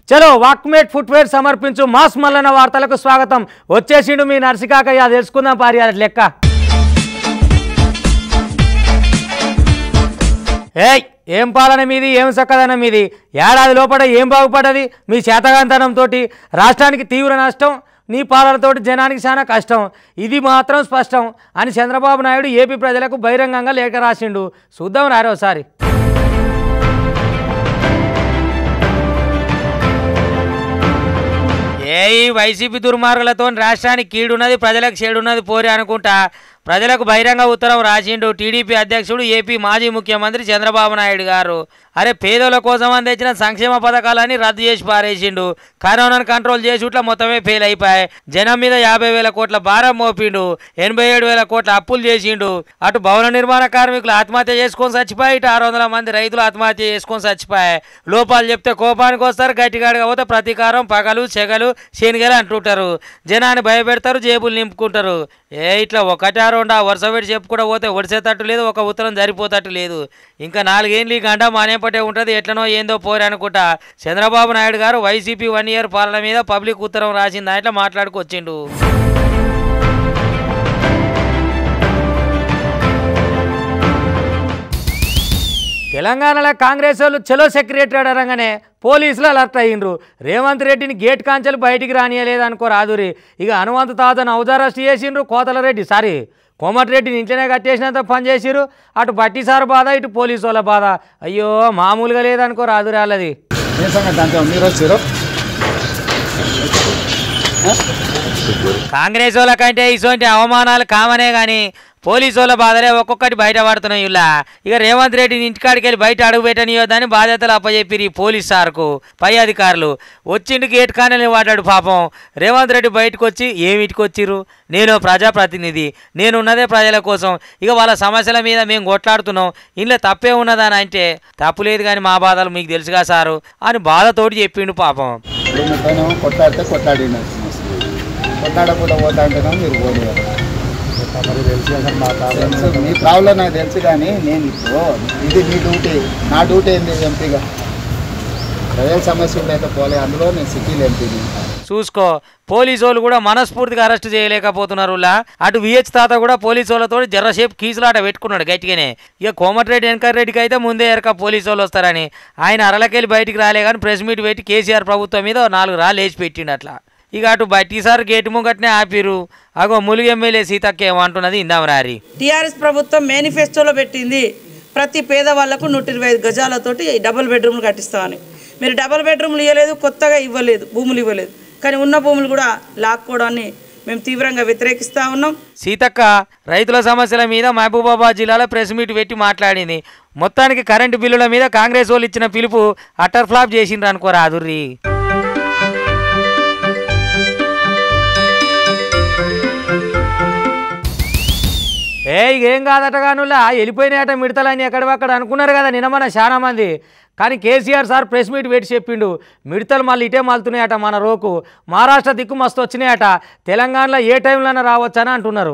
చలో Walkmate footwear సమర్పించు mass Mallanna వార్తలకు స్వాగతం వచ్చేసిండు మీ నర్సికాకయ్య తెలుసుకుందాం పారి అది లెక్క ఏయ్ ఏం పాలన మీది ఏం చక్కదనం మీది ఏడాది లోపల ఏం బాగుపడ్డది మీ చేతగాంతనంతో రాష్ట్రానికి తీవ్ర నష్టం నీ పాలనతోటి జనానికి చాలా కష్టం ఇది మాత్రం స్పష్టం అని చంద్రబాబు నాయుడు ఏపీ ప్రజలకు బహిరంగంగా లేఖ రాసిండు చూద్దాం రారే ఒకసారి ఏ ఈ వైసీపీ దుర్మార్గులతో రాష్ట్రానికి కీడున్నది ప్రజలకు చెడున్నది పోరి అనుకుంటా ప్రజలకు బహిరంగ ఉత్తరం రాసిండు టీడీపీ అధ్యక్షుడు ఏపీ మాజీ ముఖ్యమంత్రి చంద్రబాబు నాయుడు గారు అరే పేదల కోసం అందించిన సంక్షేమ పథకాలని రద్దు చేసి పారేసిండు కరోనాను కంట్రోల్ చేసి ఇట్లా మొత్తమే ఫెయిల్ అయిపోయాయి జనం మీద యాభై వేల కోట్ల భారం మోపిండు ఎనభై ఏడు వేల కోట్ల అప్పులు చేసిండు అటు భవన నిర్మాణ కార్మికులు ఆత్మహత్య చేసుకొని చచ్చిపోయి ఇటు ఆరు వందల మంది రైతులు ఆత్మహత్య చేసుకొని చచ్చిపోయాయి లోపాలు చెప్తే కోపానికి వస్తారు గట్టిగాడిగా పోతే ప్రతీకారం పగలు చెగలు శనిగలు అంటుంటారు జనాన్ని భయపెడతారు జేబులు నింపుకుంటారు ఏ ఇట్లా ఒకటా రెండా వరుస పెట్టి చెప్పుకుంటూ పోతే ఒడిసేటట్టు లేదు ఒక ఉత్తరం జరిపోతట్టు లేదు ఇంకా నాలుగేళ్ళు ఈ గంట మానేపటే ఉంటుంది ఎట్లనో ఏందో పోరు అనుకుంటా చంద్రబాబు నాయుడు గారు వైసీపీ వన్ ఇయర్ పాలన మీద పబ్లిక్ ఉత్తరం రాసిన దాంట్లో మాట్లాడుకొచ్చిండు తెలంగాణలో కాంగ్రెస్ వాళ్ళు చలో సెక్రటరీ అనగానే పోలీసులు అలర్ట్ అయ్యిండ్రు రేవంత్ రెడ్డిని గేట్ కాంచెలు బయటికి రానియలేదు అనుకో రాదురి ఇక హనుమంతు తాతను ఔదారస్ట్ చేసిండ్రు కోతల రెడ్డి సారీ కోమటిరెడ్డిని ఇంట్లోనే కట్టేసినంత పని చేసిర్రు అటు బట్టి సార్ బాధ ఇటు పోలీసు వాళ్ళ బాధ అయ్యో మామూలుగా లేదనుకో రాదురి వాళ్ళది ఏం సంగతి అంతే మీరు వచ్చారు కాంగ్రెస్ వాళ్ళకంటే ఇటువంటి అవమానాలు కామనే కానీ పోలీసు వాళ్ళ బాధలే ఒక్కొక్కటి బయట పడుతున్నాయి ఇలా ఇక రేవంత్ రెడ్డిని ఇంటికాడికి వెళ్ళి బయట అడుగు పెట్టనియొద్దని బాధ్యతలు అప్పచెప్పిరు ఈ పోలీస్ సార్కు పై అధికారులు వచ్చిండు గేట్ కానని వాడాడు పాపం రేవంత్ రెడ్డి బయటకు వచ్చి ఏమిటికి వచ్చిర్రు నేను ప్రజాప్రతినిధి నేను ఉన్నదే ప్రజల కోసం ఇక వాళ్ళ సమస్యల మీద మేము కొట్లాడుతున్నాం ఇంట్లో తప్పే ఉన్నదని అంటే తప్పు లేదు కానీ మా బాధలు మీకు తెలుసుగా సారు అని బాధతోటి చెప్పిండు పాపం మీతోనేమో కొట్లాడితే కొట్లాడిన కొట్లాడకుండా పోతా అంటేనేమో మీరు పోలేరు తెలుసు మీ ప్రాబ్లం నాకు తెలుసు కానీ నేను ఇప్పుడు ఇది మీ డ్యూటీ నా డ్యూటీ ఏంది ఎంపీగా ప్రజల సమస్యలు అయితే పోలే అందులో నేను సిటీలు ఎంపీని చూసుకో పోలీసు వాళ్ళు కూడా మనస్ఫూర్తిగా అరెస్ట్ చేయలేకపోతున్నారు లా. అటు విహెచ్ తాత కూడా పోలీసు వాళ్ళతో జర్రసేపు కీసులాట పెట్టుకున్నాడు గట్టిగానే ఇక కోమటిరెడ్డి వెంకర్ రెడ్డికి అయితే ముందే ఎరక పోలీసు వాళ్ళు వస్తారని ఆయన అరలకెళ్ళి బయటికి రాలే కానీ ప్రెస్ మీట్ పెట్టి కేసీఆర్ ప్రభుత్వం మీద ఓ నాలుగు రాళ్ళు వేసి పెట్టిండు అట్లా ఇక అటు బట్టిసారి గేటు ముంగట్నే ఆపిరు అగో ములుగు ఎమ్మెల్యే సీతక్క ఏమంటున్నది ఇందాం రారి టీఆర్ఎస్ ప్రభుత్వం మేనిఫెస్టోలో పెట్టింది ప్రతి పేదవాళ్లకు నూట ఇరవై ఐదు గజాలతోటి డబుల్ బెడ్రూమ్లు కట్టిస్తామని మీరు డబుల్ బెడ్రూమ్లు ఇవ్వలేదు కొత్తగా ఇవ్వలేదు భూములు ఇవ్వలేదు కానీ ఉన్న భూములు కూడా లాక్కోవడాన్ని మేము తీవ్రంగా వ్యతిరేకిస్తూ ఉన్నాం సీతక్క రైతుల సమస్యల మీద మహబూబాబాద్ జిల్లాలో ప్రెస్ మీట్ పెట్టి మాట్లాడింది మొత్తానికి కరెంటు బిల్లుల మీద కాంగ్రెస్ వాళ్ళు ఇచ్చిన పిలుపు అటర్ ఫ్లాప్ చేసిండ్రు అనుకోరా అదుర్రి ఏ ఇక ఏం కాదట కానులా వెళ్ళిపోయినాయట మిడతలని ఎక్కడక్కడ అనుకున్నారు కదా నిన్న మన చాలా మంది కానీ కేసీఆర్ సార్ ప్రెస్ మీట్ పెట్టి చెప్పిండు మిడతలు మళ్ళీ ఇటే మలుతున్నాయట మన రోకు మహారాష్ట్ర దిక్కు మస్తు వచ్చినాయట తెలంగాణలో ఏ టైంలోనే రావచ్చని అంటున్నారు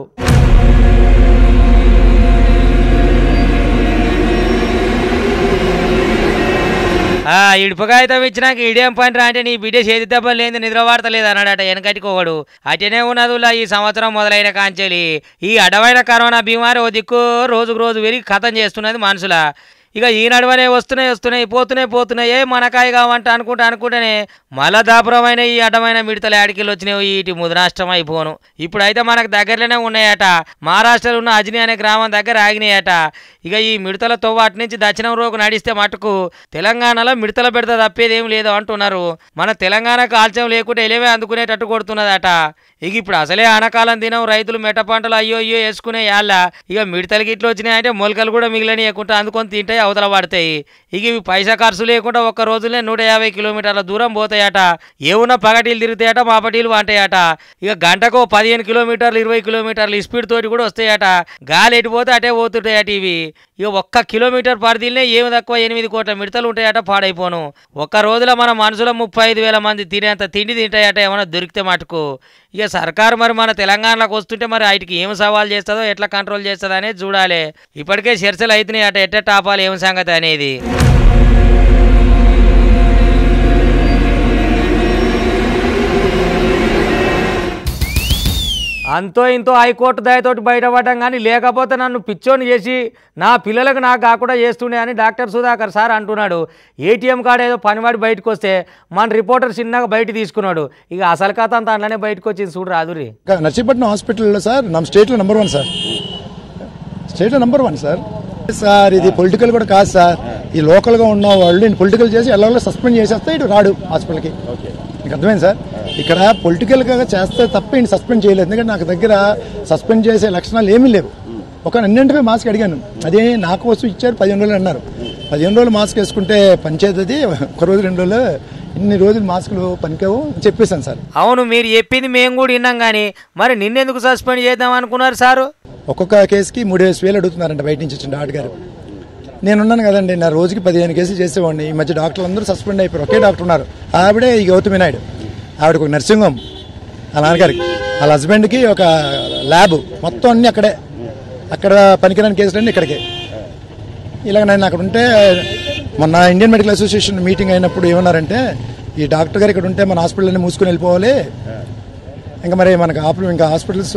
ఆ, ఇడుపకాయితం ఇచ్చినాక ఇడేం పని రా అంటే నీ బిడ్డ చేతి దెబ్బలు లేని నిద్ర వాడతలేదు అన్నాడట వెనకటికోవాడు అటనే ఉన్నదులా ఈ సంవత్సరం మొదలైన కాంచెలి ఈ అడవైన కరోనా బీమారి ఓ దిక్కు రోజుకు రోజు పెరిగి ఖతం చేస్తున్నది మనుషుల ఇక ఈ నడవనే వస్తున్నాయి వస్తున్నాయి పోతున్నాయి పోతున్నాయి ఏ మనకాయ కావంట అనుకుంటా అనుకుంటేనే మళ్ళా దాపురమైన ఈ అడ్డమైన మిడతలు ఆడికెళ్ళి వచ్చినాయి ఇటు ముదనాష్టం అయిపోను ఇప్పుడైతే మనకు దగ్గరలోనే ఉన్నాయట మహారాష్ట్రలో ఉన్న అజ్ని అనే గ్రామం దగ్గర ఆగినాయట ఇక ఈ మిడతల తవ్వ అటు నుంచి దక్షిణం రోగు నడిస్తే మటుకు తెలంగాణలో మిడతల పెడత తప్పేది ఏం లేదు అంటున్నారు మన తెలంగాణకు ఆల్చం లేకుంటే ఎలేవే అందుకునేటట్టు కొడుతున్నదట ఇక ఇప్పుడు అసలే ఆనకాలం దినం రైతులు మెట్ట పంటలు అయ్యో అయ్యో వేసుకునే యాళ్ళ ఇక మిడతలకి ఇట్లా వచ్చినాయి అంటే మొలకలు కూడా మిగిలినయకుండా అందుకొని తింటాయి అవతల పడతాయి ఇక ఇవి పైసా ఖర్చు లేకుండా ఒక్క రోజులే నూట యాభై కిలోమీటర్ల దూరం పోతాయట ఏమున్నా పగటీలు తిరుగుతాయట మాపటీలు వంటాయట ఇక గంటకు ఓ పదిహేను కిలోమీటర్లు ఇరవై కిలోమీటర్లు స్పీడ్ తోటి కూడా వస్తాయట గాలి ఎటు పోతే అటే పోతుంటాయట ఇవి ఇక ఒక్క కిలోమీటర్ పరిధిలోనే ఏమి తక్కువ ఎనిమిది కోట్ల మిడతలు ఉంటాయట పాడైపోను ఒక్క రోజులో మన మనుషుల ముప్పై ఐదు వేల మంది తినేంత తిండి తింటాయట ఏమైనా దొరికితే మటుకు ఇక సర్కారు మరి మన తెలంగాణలోకి వస్తుంటే మరి వాటికి ఏం సవాల్ చేస్తుందో ఎట్లా కంట్రోల్ చేస్తుందో అనేది చూడాలి ఇప్పటికే చర్చలు అవుతున్నాయి అట ఎట్ట టాపాలి ఏం సంగతి అనేది అంతో ఇంతో హైకోర్టు దయతోటి బయటపడ్డాం కానీ లేకపోతే నన్ను పిచ్చోని చేసి నా పిల్లలకు నాకు కాకుండా చేస్తుండే అని డాక్టర్ సుధాకర్ సార్ అంటున్నాడు ఏటీఎం కార్డు ఏదో పనివాడి బయటకు వస్తే మన రిపోర్టర్ చిన్నగా బయట తీసుకున్నాడు ఇక అసలు కథ అంతా అట్లనే బయటకు వచ్చింది చూడు రాదురి ఇంకా నర్సీపట్నం హాస్పిటల్లో సార్ ನಮ್ಮ స్టేట్లో నెంబర్ వన్ సార్ స్టేట్లో నెంబర్ వన్ సార్ సార్ ఇది పొలిటికల్ కూడా కాదు సార్ ఈ లోకల్గా ఉన్న వాళ్ళు పొలిటికల్ చేసి ఎలా సస్పెండ్ చేసేస్తే ఇటు రాడు హాస్పిటల్కి మీకు అర్థమైంది సార్ ఇక్కడ పొలిటికల్గా చేస్తే తప్ప ఈయన సస్పెండ్ చేయలేదు ఎందుకంటే నాకు దగ్గర సస్పెండ్ చేసే లక్షణాలు ఏమీ లేవు ఒక నిన్నంటిపై మాస్క్ అడిగాను అదే నాకు వస్తువు ఇచ్చారు పదిహేను రోజులు అన్నారు పదిహేను రోజులు మాస్క్ వేసుకుంటే పంచేది అది ఒక రోజు రెండు రోజులు ఇన్ని రోజులు మాస్కులు పనికేవు అని చెప్పేశాను సార్ అవును మీరు చెప్పింది మేము కూడా విన్నాం కానీ మరి నిన్నెందుకు సస్పెండ్ చేద్దాం అనుకున్నారు సారు ఒక్కొక్క కేసుకి మూడేసి వేలు అడుగుతున్నారంట బయట నుంచి వచ్చిన డాక్టర్ గారు నేనున్నాను కదండి నా రోజుకి పదిహేను కేసులు చేసేవాడిని ఈ మధ్య డాక్టర్లు అందరూ సస్పెండ్ అయిపోయారు ఒకే డాక్టర్ ఉన్నారు ఆవిడే ఈ గౌతమి నాయుడు ఆవిడకు ఒక నర్సింగ్ హోమ్ ఆ నాన్నగారికి వాళ్ళ హస్బెండ్కి ఒక ల్యాబ్ మొత్తం అన్నీ అక్కడే అక్కడ పనికిరాని కేసులన్నీ ఇక్కడికే ఇలాగ నేను అక్కడ ఉంటే మొన్న ఇండియన్ మెడికల్ అసోసియేషన్ మీటింగ్ అయినప్పుడు ఏమన్నారంటే ఈ డాక్టర్ గారు ఇక్కడ ఉంటే మన హాస్పిటల్ అన్ని మూసుకొని వెళ్ళిపోవాలి ఇంకా మరి మనకు ఆప ఇంకా హాస్పిటల్స్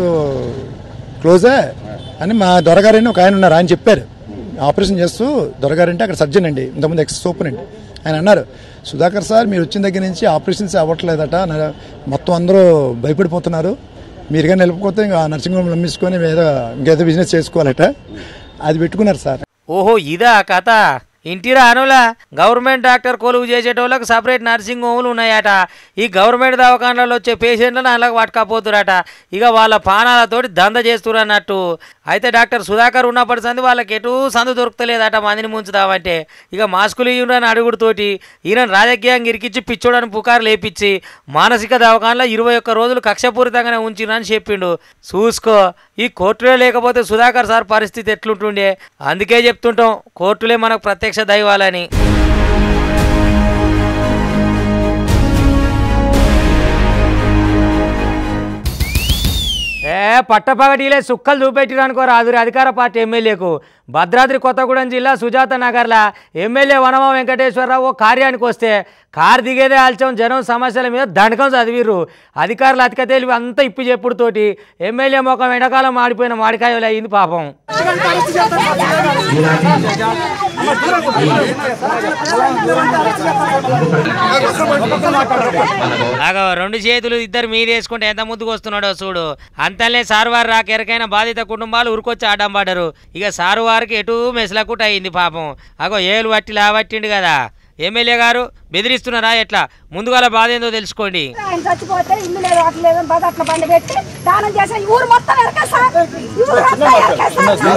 క్లోజే అని మా దొరగారని ఒక ఆయన ఉన్నారు ఆయన చెప్పారు ఆపరేషన్ చేస్తూ దొరగారంటే అక్కడ సర్జన్ అండి ఇంతకుముందు ఎక్స్ సూపర్ అండి ఆయన అన్నారు సుధాకర్ సార్ మీరు వచ్చిన దగ్గర నుంచి ఆపరేషన్స్ అవ్వట్లేదట నా- మొత్తం అందరూ భయపడిపోతున్నారు మీరుగా నిలుపుకోతే ఇంకా నర్సింగ్ హోమ్ నమ్మించుకొని ఏదో ఇంకేదో బిజినెస్ చేసుకోవాలట అది పెట్టుకున్నారు సార్ ఓహో ఇదా కథ ఇంటిరా అనులా గవర్నమెంట్ డాక్టర్ కొలువు చేసేటోళ్ళకి సపరేట్ నర్సింగ్ హోమ్లు ఉన్నాయట ఈ గవర్నమెంట్ దవాఖానాలో వచ్చే పేషెంట్లను అలాగ పట్టుకపోతురట ఇక వాళ్ళ పానాలతోటి దంద చేస్తురు అన్నట్టు అయితే డాక్టర్ సుధాకర్ ఉన్నప్పటి సంది వాళ్ళకి ఎటు సందు దొరుకుతలేదట మందిని ముంచుదామంటే ఇక మాస్కులు ఇవ్వని అడుగుడుతోటి ఈయన రాజకీయంగా ఇరికిచ్చి పిచ్చోడని పుకారు లేపించి మానసిక దవాఖానలో ఇరవై ఒక్క రోజులు కక్షపూరితంగానే ఉంచిరని చెప్పిండు చూసుకో ఈ కోర్టులే లేకపోతే సుధాకర్ సార్ పరిస్థితి ఎట్లుంటుండే అందుకే చెప్తుంటాం కోర్టులే మనకు ప్రత్యక్ష దైవాలని ఏ పట్టపగటిలే సుక్కలు చూపెట్టిరనుకో రాదురి అధికార పార్టీ ఎమ్మెల్యేకు భద్రాద్రి కొత్తగూడెం జిల్లా సుజాత నగర్ల ఎమ్మెల్యే వనమ వెంకటేశ్వరరావు ఓ కార్యానికి వస్తే కారు దిగేదే ఆల్చం జనం సమస్యల మీద దండకం చదివిర్రు అధికారులు అతిక తెలివి అంతా ఇప్పు చెప్పుడుతోటి ఎమ్మెల్యే మొఖం ఎండాకాలం మాడిపోయిన మాడికాయలు అయింది పాపం ఆగో రెండు చేతులు ఇద్దరు మీద వేసుకుంటే ఎంత ముందుకు వస్తున్నాడో చూడు అంతలే సారు వారు రాకెరకైన బాధిత కుటుంబాలు ఉరికొచ్చి ఆడడం పడ్డారు ఇక సారు వారికి ఎటు మెసలకుట అయింది పాపం అగో ఏలు పట్టి లావట్టిండు కదా ఎమ్మెల్యే గారు బెదిరిస్తున్నారా ఎట్లా ముందుగాల బాధ ఏందో తెలుసుకోండి ఆయన చచ్చిపోతే ఇల్లు లేదు అట్లా లేదు బాధ అట్లా బండి పెట్టి దానం చేసే ఈ ఊరు మొత్తం ఎరక సార్ ఈ ఊరు మొత్తం ఎరక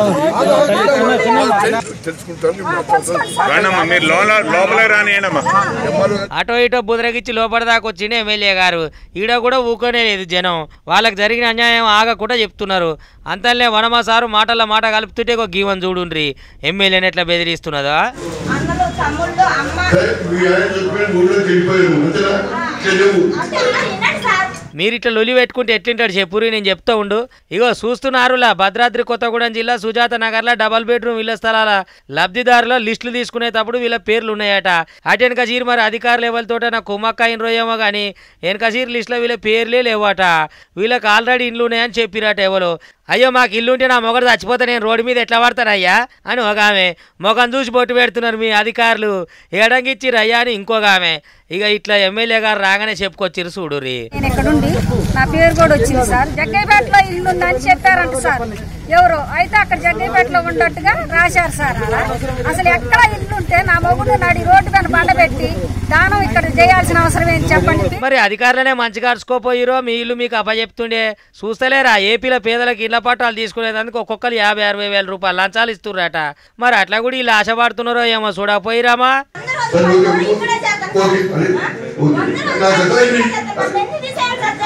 సార్ రానమ్మా మీరు లోన లోపలే రానియనమ్మా అటో ఇటో బుదరగిచ్చి లోపలిదాకా వచ్చిండు ఎమ్మెల్యే గారు ఈడ కూడా ఊకోనే లేదు జనం వాళ్ళకి జరిగిన అన్యాయం ఆగకుండా చెప్తున్నారు అంతలే వనమా సారు మాటల మాట కలుపుతుంటే ఒక గీవన్ చూడుండ్రి ఎమ్మెల్యేని ఎట్లా బెదిరిస్తున్నదో అన్నలు తమ్ముళ్ళు అమ్మ మీ ఆయన చెప్పిన ఊళ్ళో వెళ్ళిపోయారు అంతేనా చెల్లెవు అంటే అలా వినండి సార్ మీరు ఇట్లా లొలి పెట్టుకుంటే ఎట్లుంటాడు చెప్పురి నేను చెప్తా ఉండు ఇగో చూస్తున్నారులా భద్రాద్రి కొత్తగూడెం జిల్లా సుజాత నగర్లో డబల్ బెడ్రూమ్ ఇళ్ల స్థలాల లబ్ధిదారుల లిస్టులు తీసుకునేటప్పుడు వీళ్ళ పేర్లు ఉన్నాయట అటు వెనక చీరు మరి అధికార లెవెల్ తోట నాకు కుమ్మక్క అయిన రోజేమో కానీ వెనక చీరు లిస్టులో వీళ్ళ పేర్లే లేవట వీళ్ళకి ఆల్రెడీ ఇండ్లు ఉన్నాయని చెప్పిరట ఎవరు అయ్యో మాకు ఇల్లు ఉంటే నా మొగడు చచ్చిపోతే నేను రోడ్డు మీద ఎట్లా పడతానయ్యా అని ఒక ఆమె మొగం చూసి బొట్టు పెడుతున్నారు మీ అధికారులు ఎడంగిచ్చిర్రు అయ్యా అని ఇంకొక ఆమె ఇక ఇట్లా ఎమ్మెల్యే గారు రాగానే చెప్పుకొచ్చిర్రు చూడురి నేను ఇక్కడుండి నా పేరు కూడా వచ్చింది సార్ జగ్గైపేటలో ఇల్లు ఉందని చెప్పారంట సార్ ఎవరు అయితే అక్కడ జగ్గైపేటలో ఉన్నట్టుగా రాశారు సార్ అలా అసలు ఎక్కడ ఇల్లు ఉంటే నా మొగుడు నాడి రోడ్డు మీద బండబెట్టి దానం ఇక్కడ చేయాల్సిన అవసరం ఏంటి చెప్పండి మరి అధికారులనే మంచిగా అరుచుకోపోయిరో మీ ఇల్లు మీకు అప్పచెప్తుండే చూస్తలేరా ఏపీలో పేదలకు ఇళ్ల పట్టాలు తీసుకునేందుకు ఒక్కొక్కరు యాభై అరవై వేల రూపాయలు లంచాలు ఇస్తుర్రట మరి అట్లా కూడా వీళ్ళు ఆశపడుతున్నారో ఏమో చూడకపోయిరామా సరే ఓకే ఓకే అరే ఓకే నా దగ్గర ఇది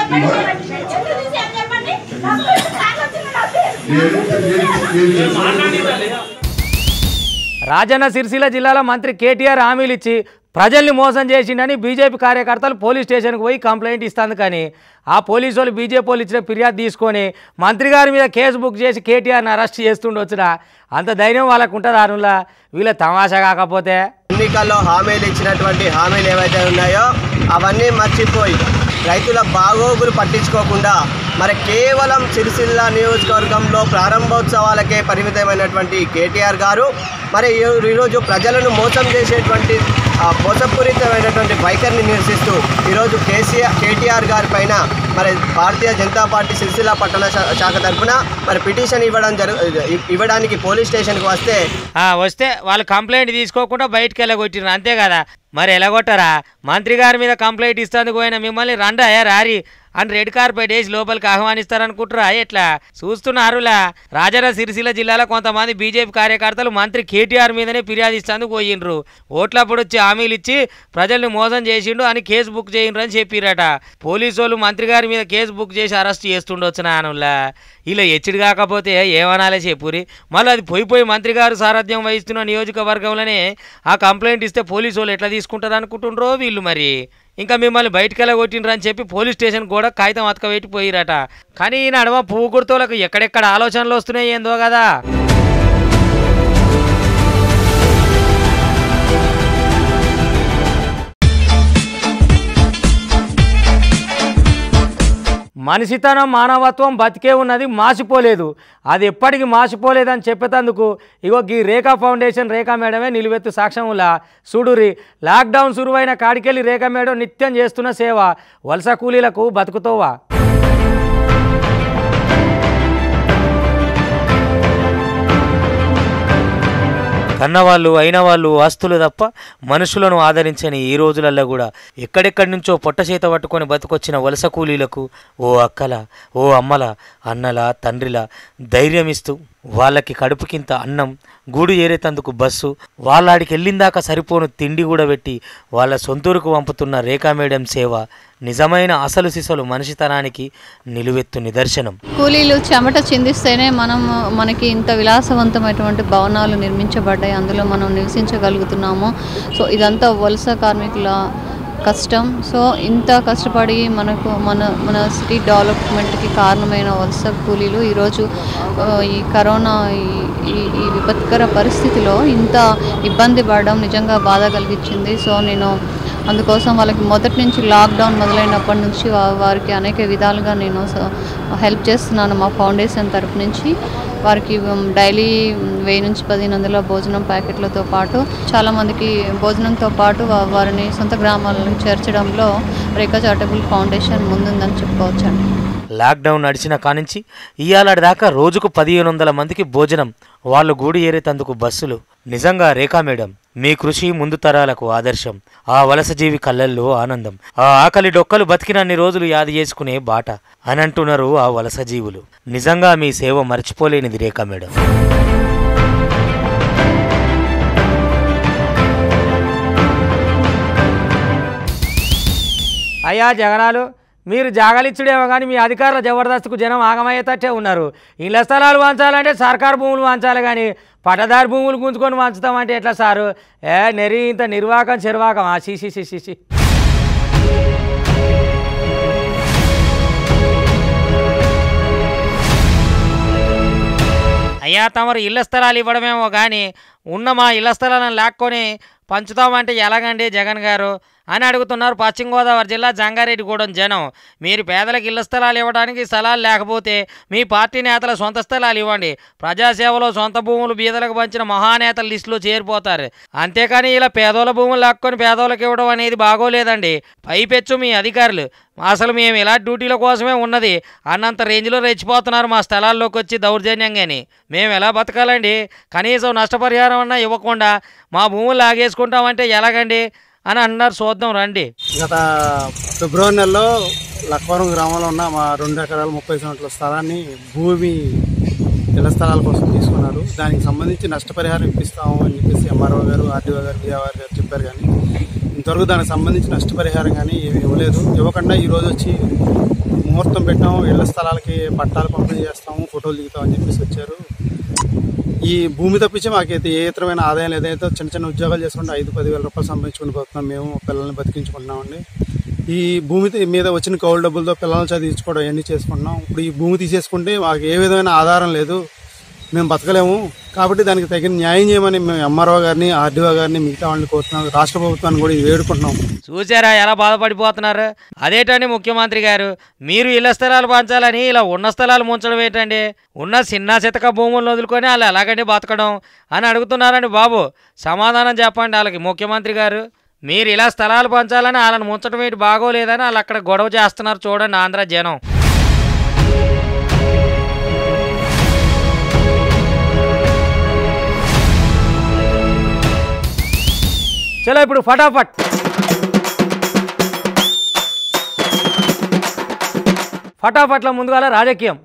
నేను నేను నేను రాజన్న సిరిసిల్ల జిల్లాలో మంత్రి కేటీఆర్ హామీలు ఇచ్చి ప్రజల్ని మోసం చేసిండని బీజేపీ కార్యకర్తలు పోలీస్ స్టేషన్కి పోయి కంప్లైంట్ ఇస్తాను కానీ ఆ పోలీసు వాళ్ళు బీజేపీ వాళ్ళు ఇచ్చిన ఫిర్యాదు తీసుకొని మంత్రి గారి మీద కేసు బుక్ చేసి కేటీఆర్ని అరెస్ట్ చేస్తుండొచ్చురా అంత ధైర్యం వాళ్ళకు ఉంటుంది అరుణ్లా వీళ్ళ తమాషా కాకపోతే ఎన్నికల్లో హామీలు ఇచ్చినటువంటి హామీలు ఏవైతే ఉన్నాయో అవన్నీ మర్చిపోయి రైతుల బాగోగులు పట్టించుకోకుండా మరి కేవలం సిరిసిల్ల నియోజకవర్గంలో ప్రారంభోత్సవాలకే పరిమితమైనటువంటి కేటీఆర్ గారు మరి ఈ- ఈరోజు ప్రజలను మోసం చేసేటువంటి ఆ, మోసపూరితమైనటువంటి వైఖరిని నిరసిస్తూ ఈరోజు కేసీఆర్ కేటీఆర్ గారి పైన మరి భారతీయ జనతా పార్టీ సిరిసిల్ల పట్టణ శా- శాఖ తరఫున మరి పిటిషన్ ఇవ్వడం జరు ఇవ్వడానికి పోలీస్ స్టేషన్కి వస్తే ఆ, వస్తే వాళ్ళు కంప్లైంట్ తీసుకోకుండా బయటికి వెళ్ళగొట్టిరు అంతే కదా మరి ఎలాగొట్టారా మంత్రి గారి మీద కంప్లైంట్ ఇస్తానికి పోయిన మిమ్మల్ని రండా రారి అని రెడ్ కార్పెట్ వేసి లోపలికి ఆహ్వానిస్తారనుకుంటారా ఎట్లా చూస్తున్నారులా రాజన్న సిరిసిల్ల జిల్లాలో కొంతమంది బీజేపీ కార్యకర్తలు మంత్రి కేటీఆర్ మీదనే ఫిర్యాదు ఇస్తానికి పోయిండ్రు ఓట్లప్పుడు వచ్చి హామీలు ఇచ్చి ప్రజల్ని మోసం చేసిండు అని కేసు బుక్ చేయండ్రు అని చెప్పిరట పోలీసు వాళ్ళు మంత్రి గారి మీద కేసు బుక్ చేసి అరెస్ట్ చేస్తుండొచ్చు నానులా ఇలా ఎచ్చిడి కాకపోతే ఏమనాలే చెప్పురి మళ్ళీ అది పోయి పోయి మంత్రి గారు సారథ్యం వహిస్తున్న నియోజకవర్గంలోనే ఆ కంప్లైంట్ ఇస్తే పోలీసు వాళ్ళు ఎట్లా తీసుకుంటారు అనుకుంటుండ్రో వీళ్ళు మరి ఇంకా మిమ్మల్ని బయటికి వెళ్ళగొట్టిండ్రు అని చెప్పి పోలీస్ స్టేషన్ కూడా కాగితం అతకబెట్టి పోయిరట కానీ ఈ నడమ పువ్వు గుర్తులకు ఎక్కడెక్కడ ఆలోచనలు వస్తున్నాయి ఏందో కదా మనిషితనం మానవత్వం బతికే ఉన్నది మాసిపోలేదు అది ఎప్పటికీ మాసిపోలేదని చెప్పేటందుకు ఇగో ఈ రేఖా ఫౌండేషన్ రేఖా మేడమే నిలువెత్తు సాక్ష్యములా చూడురి లాక్డౌన్ సురువైన కాడికెళ్ళి రేఖా మేడం నిత్యం చేస్తున్న సేవ వలస కూలీలకు బతుకుతోవా కన్నవాళ్ళు అయిన వాళ్ళు ఆస్తులు తప్ప మనుషులను ఆదరించని ఈ రోజులల్లో కూడా ఎక్కడెక్కడి నుంచో పొట్ట చేత పట్టుకొని బతుకొచ్చిన వలస కూలీలకు ఓ అక్కల ఓ అమ్మల అన్నల తండ్రిల ధైర్యం ఇస్తూ వాళ్ళకి కడుపుకింత అన్నం గూడు ఏరేతందుకు బస్సు వాళ్ళాడికి వెళ్ళిందాక సరిపోను తిండి కూడా పెట్టి వాళ్ళ సొంతూరుకు పంపుతున్న రేఖా మేడం సేవ నిజమైన అసలు సిసలు మనిషితనానికి నిలువెత్తు నిదర్శనం కూలీలు చెమట చిందిస్తేనే మనం మనకి ఇంత విలాసవంతమైనటువంటి భవనాలు నిర్మించబడ్డాయి అందులో మనం నివసించగలుగుతున్నాము సో ఇదంతా వలస కార్మికుల కష్టం సో ఇంత కష్టపడి మనకు మన మన సిటీ డెవలప్మెంట్కి కారణమైన వలస కూలీలు ఈరోజు ఆ, ఈ కరోనా ఈ- ఈ ఈ విపత్కర పరిస్థితిలో ఇంత ఇబ్బంది పడడం నిజంగా బాధ కలిగించింది సో నేను అందుకోసం వాళ్ళకి మొదటి నుంచి లాక్డౌన్ మొదలైనప్పటి నుంచి వా- వారికి అనేక విధాలుగా నేను స- హెల్ప్ చేస్తున్నాను మా ఫౌండేషన్ తరపు నుంచి వారికి ఉమ్, డైలీ ఉమ్, వెయ్యి నుంచి పదిహేను వందల భోజనం ప్యాకెట్లతో పాటు చాలామందికి భోజనంతో పాటు వా- వారిని సొంత గ్రామాలను చేర్చడంలో రేఖా చారిటబుల్ ఫౌండేషన్ ముందుందని చెప్పుకోవచ్చండి లాక్డౌన్ నడిచిన కానించి ఇయాలటి దాకా రోజుకు పదిహేను వందల మందికి భోజనం వాళ్ళు గూడు ఏరేతందుకు బస్సులు నిజంగా రేఖా మేడం మీ కృషి ముందు తరాలకు ఆదర్శం ఆ వలస జీవి కళ్ళల్లో ఆనందం ఆ ఆకలి డొక్కలు బతికినన్ని రోజులు యాది చేసుకునే బాట అని అంటున్నారు ఆ వలస జీవులు నిజంగా మీ సేవ మర్చిపోలేనిది రేఖా మేడం అయ్యా జగనాలు మీరు జాగలిచ్చుడేమో కానీ మీ అధికారుల జబర్దస్త్కు జనం ఆగమయ్యేటట్టే ఉన్నారు ఇళ్ల స్థలాలు వంచాలంటే సర్కారు భూములు వంచాలి కానీ పట్టదారి భూములు గుంజుకొని వంచుతామంటే ఎట్లా సారు ఏ నెరి ఇంత నిర్వాకం చెరువాకం ఆ సీసీ సీసీ అయ్యా తమరు ఇళ్ల స్థలాలు ఇవ్వడమేమో కానీ ఉన్న మా ఇళ్ల స్థలాలను లాక్కొని పంచుతామంటే ఎలాగండి జగన్ గారు అని అడుగుతున్నారు పశ్చిమ గోదావరి జిల్లా జంగారెడ్డిగూడెం జనం మీరు పేదలకు ఇళ్ల స్థలాలు ఇవ్వడానికి స్థలాలు లేకపోతే మీ పార్టీ నేతల సొంత స్థలాలు ఇవ్వండి ప్రజాసేవలో సొంత భూములు బీదలకు పంచిన మహానేతల లిస్టులో చేరిపోతారు అంతేకాని ఇలా పేదోళ్ళ భూములు లాక్కొని పేదోళ్ళకి ఇవ్వడం అనేది బాగోలేదండి పైపెచ్చు మీ అధికారులు అసలు మేము ఇలా డ్యూటీల కోసమే ఉన్నది అన్నంత రేంజ్లో రెచ్చిపోతున్నారు మా స్థలాల్లోకి వచ్చి దౌర్జన్యంగాని మేము ఎలా బతకాలండి కనీసం నష్టపరిహారం అన్నా ఇవ్వకుండా మా భూములు లాగేసుకుంటామంటే ఎలాగండి అని అన్నారు చూద్దాం రండి గత ఫిబ్రవరి నెలలో లక్వరం గ్రామంలో ఉన్న మా రెండు ఎకరాల ముప్పై సెంట్ల స్థలాన్ని భూమి ఇళ్ల స్థలాల కోసం తీసుకున్నారు దానికి సంబంధించి నష్టపరిహారం ఇప్పిస్తాము అని చెప్పేసి ఎంఆర్ఓ గారు ఆర్డీఓ గారు విజయవారి గారు చెప్పారు కానీ ఇంతవరకు దానికి సంబంధించి నష్టపరిహారం కానీ ఏమీ ఇవ్వలేదు ఇవ్వకుండా ఈరోజు వచ్చి ముహూర్తం పెట్టాము ఇళ్ల స్థలాలకి పట్టాలు పంపిణీ చేస్తాము ఫోటోలు దిగుతామని చెప్పేసి వచ్చారు ఈ భూమి తప్పించి మాకైతే ఏ ఇతరమైన ఆదాయం లేదైతే చిన్న చిన్న ఉద్యోగాలు చేసుకుంటే ఐదు పదివేల రూపాయలు సంపాదించుకుని పోతున్నాం మేము పిల్లల్ని బతికించుకుంటున్నామండి ఈ భూమి తి- మీద వచ్చిన కౌలు డబ్బులతో పిల్లల్ని చదివించుకోవడం ఇవన్నీ చేసుకుంటున్నాం ఇప్పుడు ఈ భూమి తీసేసుకుంటే మాకు ఏ విధమైన ఆధారం లేదు మేము బతకలేము కాబట్టి దానికి తగిన న్యాయం చేయమని మేము ఎంఆర్ఓ గారిని ఆర్డీఓ గారిని మిగతా వాళ్ళని కోరుతున్నాం రాష్ట్ర ప్రభుత్వాన్ని కూడా ఇది వేడుకుంటున్నాం చూసారా ఎలా బాధపడిపోతున్నారు అదేటండి ముఖ్యమంత్రి గారు మీరు ఇళ్ల స్థలాలు పంచాలని ఇలా ఉన్న స్థలాలు ముంచడం ఏంటండి ఉన్న చిన్న చితక భూములను వదులుకొని వాళ్ళు ఎలాగండి బతకడం అని అడుగుతున్నారండి బాబు సమాధానం చెప్పండి వాళ్ళకి ముఖ్యమంత్రి గారు మీరు ఇలా స్థలాలు పంచాలని వాళ్ళని ముంచడం ఏంటి బాగోలేదని వాళ్ళు అక్కడ గొడవ చేస్తున్నారు చూడండి ఆంధ్ర జనం చలో ఇప్పుడు ఫటాఫట్ ఫటాఫట్ల ముందుగాల రాజకీయం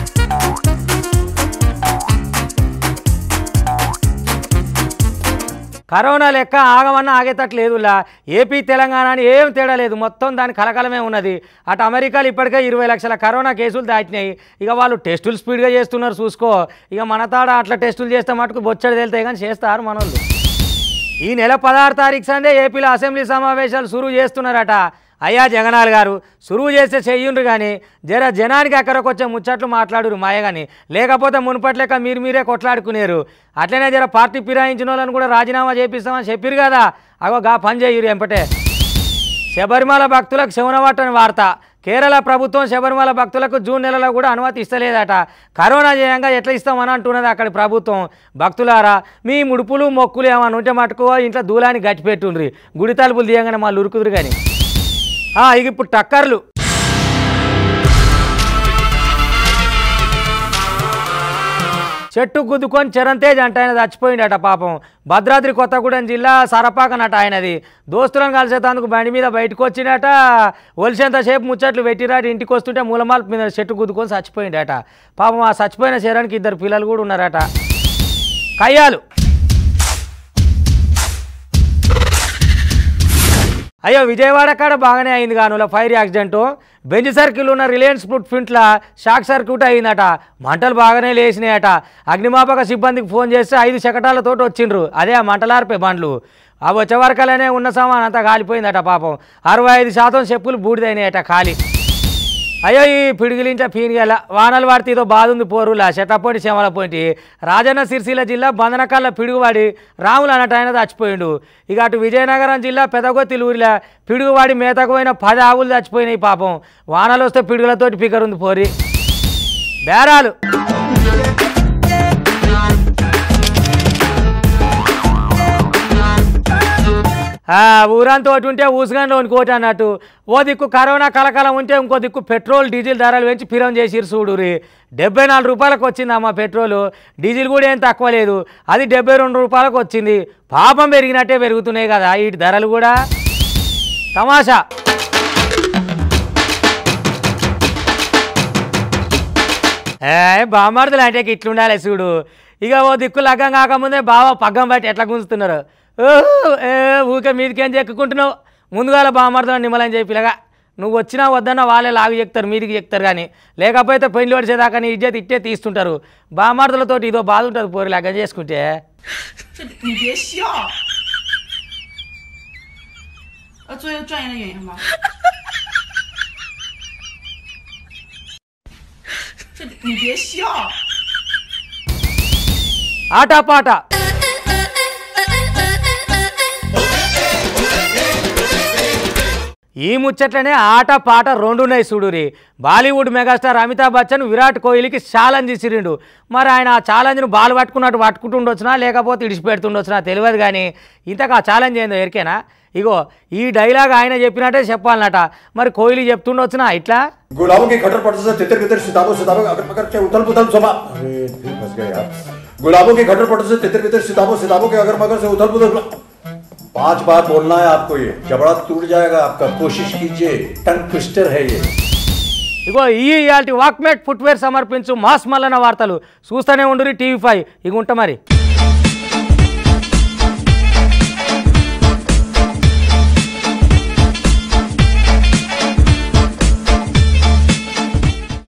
కరోనా లెక్క ఆగమన్నా ఆగేటట్టు లేదులా ఏపీ తెలంగాణ అని ఏం తేడా లేదు మొత్తం దాని కలకలమే ఉన్నది అటు అమెరికాలో ఇప్పటికే ఇరవై లక్షల కరోనా కేసులు దాటినాయి ఇక వాళ్ళు టెస్టులు స్పీడ్గా చేస్తున్నారు చూసుకో ఇక మన తాడ అట్లా టెస్టులు చేస్తే మటుకు బొచ్చడి తేలుతాయి కానీ చేస్తారు మనోళ్ళు ఈ నెల పదహారు తారీఖు సందే ఏపీలో అసెంబ్లీ సమావేశాలు సురువు చేస్తున్నారట అయ్యా జగనాల్ గారు సురువు చేస్తే చెయ్యుండ్రు కానీ జర జనానికి అక్కడికి వచ్చే ముచ్చట్లు మాట్లాడురు మాయగాని లేకపోతే మునుపట్లేక మీరు మీరే కొట్లాడుకునేరు అట్లనే జర పార్టీ ఫిరాయించిన వాళ్ళని కూడా రాజీనామా చేపిస్తామని చెప్పిరు కదా అగో గా పని చేయురు ఎంపటే శబరిమల భక్తులకు శవనవట్టని వార్త కేరళ ప్రభుత్వం శబరిమల భక్తులకు జూన్ నెలలో కూడా అనుమతి ఇస్తలేదట కరోనా జయంగా ఎట్లా ఇస్తామని అంటున్నది అక్కడి ప్రభుత్వం భక్తులారా మీ ముడుపులు మొక్కులు ఏమైనా ఉంటే మటుకు ఇంట్లో దూలాన్ని గట్టిపెట్టుండ్రి గుడి తలుపులు తీయంగానే మళ్ళీ ఉరుకుదురు కానీ ఇక ఇప్పుడు టక్కర్లు చెట్టు గుద్దుకొని చరణ్తేజ్ అంట ఆయన చచ్చిపోయిండట పాపం భద్రాద్రి కొత్తగూడెం జిల్లా సరపాకనట ఆయనది దోస్తులను కలిసేందుకు బండి మీద బయటకు వచ్చినట ఒలిసేంతసేపు ముచ్చట్లు పెట్టిరాట ఇంటికి వస్తుంటే మూలమాల మీద చెట్టు గుద్దుకొని చచ్చిపోయిండట పాపం ఆ చచ్చిపోయిన శరణ్కి ఇద్దరు పిల్లలు కూడా ఉన్నారట కయ్యాలు అయ్యో విజయవాడ కాడ బాగానే అయింది కాను ఫైర్ యాక్సిడెంట్ బెంజ్ సర్కిల్ ఉన్న రిలయన్స్ ఫుడ్ ఫింట్ల షాక్ సర్క్యూట్ అయిందట మంటలు బాగానే లేచినాయట అగ్నిమాపక సిబ్బందికి ఫోన్ చేస్తే ఐదు శకటాలతో వచ్చిండ్రు అదే ఆ మంటలార్పే బండ్లు ఆ వచ్చే వరకలనే ఉన్న సామాన్ అంతా కాలిపోయిందట పాపం అరవై ఐదు శాతం చెప్పులు బూడిదైనాయట ఖాళీ అయ్యో ఈ పిడిగిలింట పీనిగల వానలు పడితే ఇదో బాధ ఉంది పోరులా చెట్టపోటి చెమల పోయింటి రాజన్న సిరిసిల్ల జిల్లా బంధనకల్ల పిడుగువాడి రాములు అన్నట్టు ఆయన చచ్చిపోయిండు ఇక అటు విజయనగరం జిల్లా పెదగొత్తిలు ఊరిలో పిడుగువాడి మేతకు పోయిన పది ఆవులు చచ్చిపోయినాయి పాపం వానలు వస్తే పిడుగులతోటి పికర్ ఉంది పోరి బేరాలు ఆ, ఊరంతా ఒకటి ఉంటే ఊసుగానే ఇంకోటి అన్నట్టు ఓ దిక్కు కరోనా కలకాలం ఉంటే ఇంకో దిక్కు పెట్రోల్ డీజిల్ ధరలు పెంచి పిరం చేసిరు చూడురి డెబ్బై నాలుగు రూపాయలకు వచ్చింది అమ్మ పెట్రోల్ డీజిల్ కూడా ఏం తక్కువ లేదు అది డెబ్బై రెండు రూపాయలకు వచ్చింది పాపం పెరిగినట్టే పెరుగుతున్నాయి కదా వీటి ధరలు కూడా తమాషా ఏ బామార్దులు అంటే ఇట్లుండాలి చూడు ఇక ఓ దిక్కు లగ్గం కాకముందే బావ పగ్గం బయట ఎట్లా గుంజుతున్నారు ఓహ్, ఏ ఊకే మీదికేం చెక్కుకుంటున్నావు ముందుగాల బామార్దులు నిమ్మలని చెప్పిలాగా నువ్వు వచ్చినా వద్దన్నా వాళ్ళే లాగు చెప్తారు మీదికి చెప్తారు కానీ లేకపోతే పెళ్లి వచ్చేదాకా నీ ఇజ్జత్ ఇట్టే తీస్తుంటారు బామార్దులతో ఇదో బాధ ఉంటుంది పోరి లగ్గం చేసుకుంటే 你别笑。要做一个专业的演员吗？这你别笑。 ఆటపాట ఈ ముచ్చట్లనే ఆట పాట రెండున్నాయి చూడురి బాలీవుడ్ మెగాస్టార్ అమితాబ్ బచ్చన్ విరాట్ కోహ్లీకి ఛాలెంజ్ ఇసిరిండు మరి ఆయన ఆ ఛాలెంజ్ను బాల్ పట్టుకున్నట్టు పట్టుకుంటుండొచ్చునా లేకపోతే ఇడిచిపెడుతుండొచ్చునా తెలియదు కానీ ఇంతకు ఆ ఛాలెంజ్ ఏందో ఎరికేనా ఇగో ఈ డైలాగ్ ఆయన చెప్పినట్టే చెప్పాలన్నట మరి కోహ్లీ చెప్తుండొచ్చునా ఇట్లా गुलाबों के खटर पटर से तितर बितर सितारों सितारों अगर पकड़ के उथल पुथल सभा अरे फिर फंस गए यार गुलाबों के खटर पटर से तितर बितर सितारों सितारों के अगर मगर से उथल पुथल पांच बार बोलना है आपको ये जबड़ा टूट जाएगा आपका कोशिश कीजिए टंग ट्विस्टर है ये ఇగో ఈ ఇయాల్టి వాక్మేట్ ఫుట్వేర్ సమర్పించు మాస్ మల్లన వార్తలు చూస్తూనే ఉండురి టీవీ ఫైవ్ ఇక ఉంటా మరి